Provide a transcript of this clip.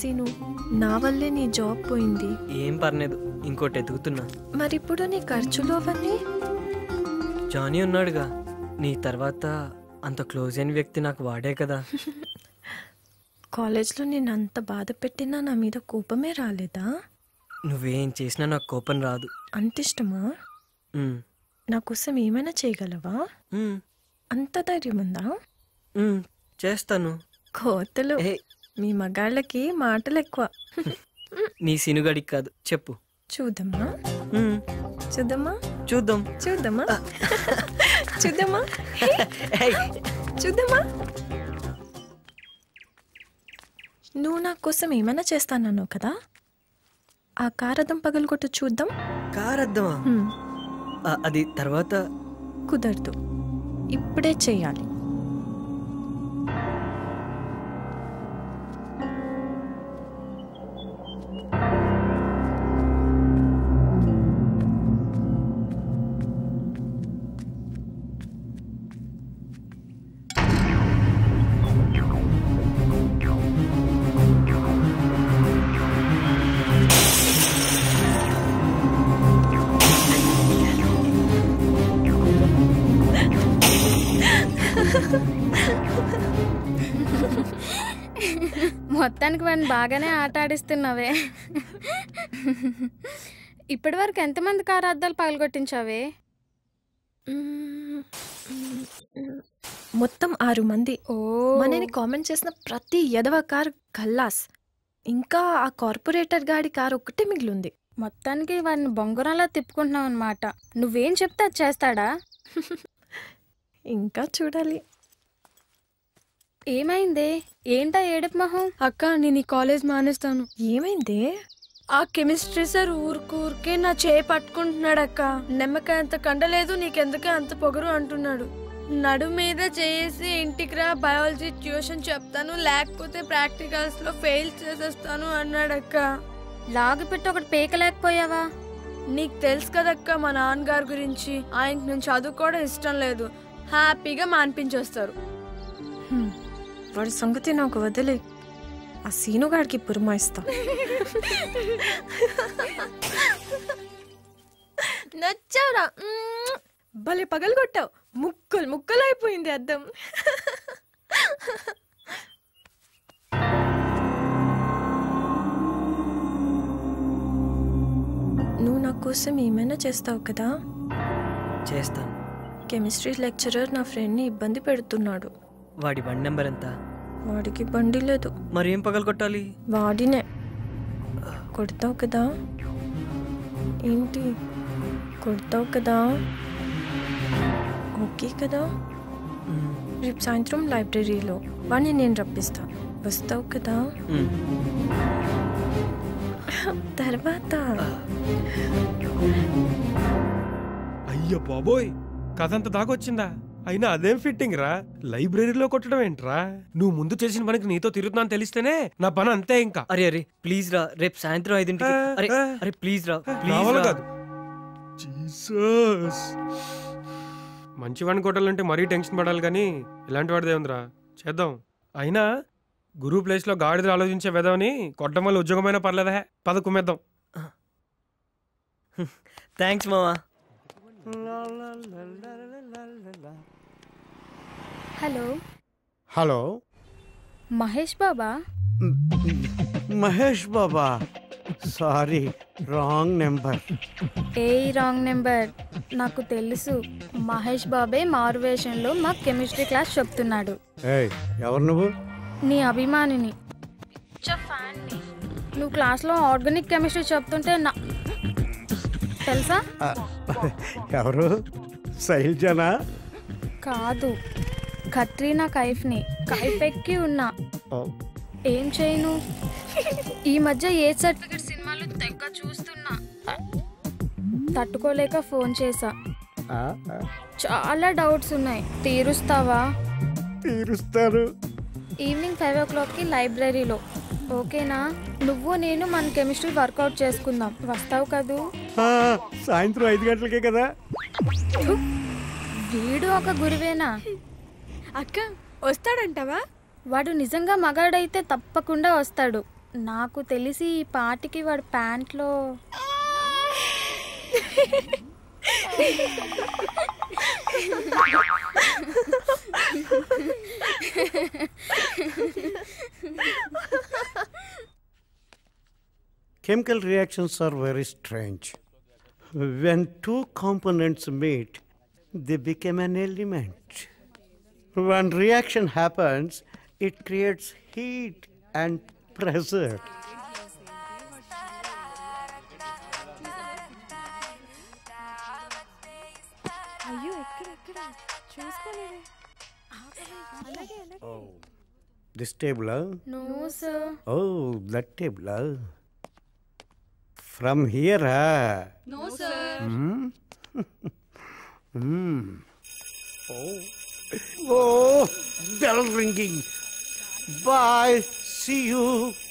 Scene నా వల్లే నీ జాబ్ పోయింది ఏం పర్లేదు ఇంకోటి ఎదుగుతున్నా మరిప్పుడు నీ ఖర్చులు అవన్నీ జానీ ఉన్నాడుగా నీ తర్వాత అంత క్లోజ్ అయిన వ్యక్తి నాకు వాడే కదా కాలేజ్లో నేను అంత బాధ పెట్టినా నా మీద కోపమే రాలేదా నువ్వేం చేసినా నాకు కోపం రాదు అంత ఇష్టమా ఉమ్, నా కోసం ఏమైనా చేయగలవా ఉమ్, అంత ధైర్యం ఉందా ఉమ్, చేస్తాను కోతలు ఏ మీ మగాళ్ళకి మాటలు ఎక్కువ నీ సినుగడికి కాదు చెప్పు చూద్దామా ఉమ్, చూద్దామా చూద్దాం చూద్దామా చూద్దామా ఏయ్, చూద్దామా నువ్వు నా కోసం ఏమైనా చేస్తానన్నావు కదా ఆ కారదం పగలగొట్టు చూద్దాం కారద్దమా హ్మ్, ఆ, అది తర్వాత కుదరదు ఇప్పుడే చెయ్యాలి మొత్తానికి వాడిని బాగానే ఆట ఆడిస్తున్నావే ఇప్పటి వరకు ఎంతమంది కారు అద్దాలు పగలగొట్టించావే మ్మ్, మొత్తం ఆరు మంది ఓ మనని కామెంట్ చేసిన ప్రతి ఎదవ కార్ కల్లాస్ ఇంకా ఆ కార్పొరేటర్ గాడి కార్ ఒక్కటే మిగిలింది మొత్తానికి వాడిని బొంగరంలా తిప్పుకుంటున్నావు అనమాట నువ్వేం చెప్తే అది చేస్తాడా ఇంకా చూడాలి ఏమైందే ఏంటా ఏడుపు మొహం అక్క నేను ఈ కాలేజ్ మానేస్తాను ఏమైంది ఆ కెమిస్ట్రీ సార్ ఊరుకు ఊరికే నా చేయి పట్టుకుంటున్నాడు అక్క నిమ్మకాయ అంత కండలేదు నీకెందుకే అంత పొగరు అంటున్నాడు నడు మీద చేసి ఇంటికి రా బయాలజీ ట్యూషన్ చెప్తాను లేకపోతే ప్రాక్టికల్స్ లో ఫెయిల్ చేసేస్తాను అన్నాడక్క లాగి పెట్టి ఒకటి పీకలేకపోయావా నీకు తెలుసు కదక్క మా నాన్నగారి గురించి ఆయనకు నేను చదువుకోవడం ఇష్టం లేదు హ్యాపీగా మాన్పించేస్తారు హ్మ్, వాడి సంగతి నాకు వదిలే ఆ సీనుగాడికి పురమాయిస్తా నచ్చావురా మ్మ్. భలే పగలగొట్టావు ముక్కలు ముక్కలు అయిపోయింది అద్దం నువ్వు నా కోసం ఏమైనా చేస్తావు కదా చేస్తాను కెమిస్ట్రీ లెక్చరర్ నా ఫ్రెండ్ని ఇబ్బంది పెడుతున్నాడు వాడి బండి నెంబర్ ఎంత వాడికి బండి లేదు మరి ఏం పగలు కొట్టాలి వాడినే కొడతావు కదా ఏంటి కొడతావు కదా ఓకే కదా ఉమ్, రేపు సాయంత్రం లైబ్రరీలో వాడిని నేను రప్పిస్తా వస్తావు కదా ఉమ్. తర్వాత అయ్య బాబోయ్ కథంత దాకొచ్చిందా అయినా అదేం ఫిట్టింగ్ రా లైబ్రరీలో కొట్టడం ఏంట్రా నువ్వు ముందు చేసిన పనికి నీతో తిరుగుతున్నాను తెలిస్తేనే నా పని అంతే ఇంకా అరే అరే ప్లీజ్ రా రేపు సాయంత్రం ఐదింటికి ఆ, అరే ఆ. అరే ప్లీజ్ రా ప్లీజ్ రావాలి రా కాదు జీసస్ మంచి వాడిని కొట్టాలంటే మరీ టెన్షన్ పడాలి కానీ ఇలాంటి వాడిదే ఉందిరా చేద్దాం అయినా గురువు ప్లేస్ లో గాడిదలు ఆలోచించే వెదవని కొట్టడం వల్ల ఉద్యోగమైనా పర్లేదా పద కుమ్మేద్దాం థ్యాంక్స్ మామా hello hello Mahesh Baba Mahesh Baba sorry wrong number ఏ రాంగ్ నెంబర్ నాకు తెలుసు మహేష్ బాబే మారువేషంలో మా కెమిస్ట్రీ క్లాస్ చెప్తున్నాడు ఏయ్ ఎవరు నువ్వు నీ అభిమానిని ఫ్యాన్ని నువ్వు క్లాస్లో ఆర్గానిక్ కెమిస్ట్రీ చెప్తుంటే నా తెలుసా ఆ, ఎవరు శైల్జనా కాదు కట్రీనా కైఫ్ని కైఫ్ ఎక్కి ఉన్నా ఓ, ఏం చేయను ఈ మధ్య ఏ సర్టిఫికెట్ సినిమాలు తెగ చూస్తున్నా తట్టుకోలేక ఫోన్ చేసా ఆ, ఆ, చాలా డౌట్స్ ఉన్నాయి తీరుస్తావా తీరుస్తారు ఈవినింగ్ ఫైవ్ ఓ క్లాక్కి లైబ్రరీలో ఓకేనా నువ్వు నేను మన కెమిస్ట్రీ వర్కౌట్ చేసుకుందాం వస్తావు కదూ ఆ, సాయంత్రం ఐదు గంటలకే కదా వీడు ఒక గురువేనా అక్క వస్తాడంటావా వాడు నిజంగా మగాడైతే తప్పకుండా వస్తాడు నాకు తెలిసి ఈ పాటికి వాడు ప్యాంట్లో Chemical reactions are very strange. When two components meet, they become an element. When reaction happens, it creates heat and pressure. Oh, this table, huh? No sir Oh, that table. huh? From here, huh? No, sir. Hmm? hmm. Oh. Oh, bell ringing. Bye. See you.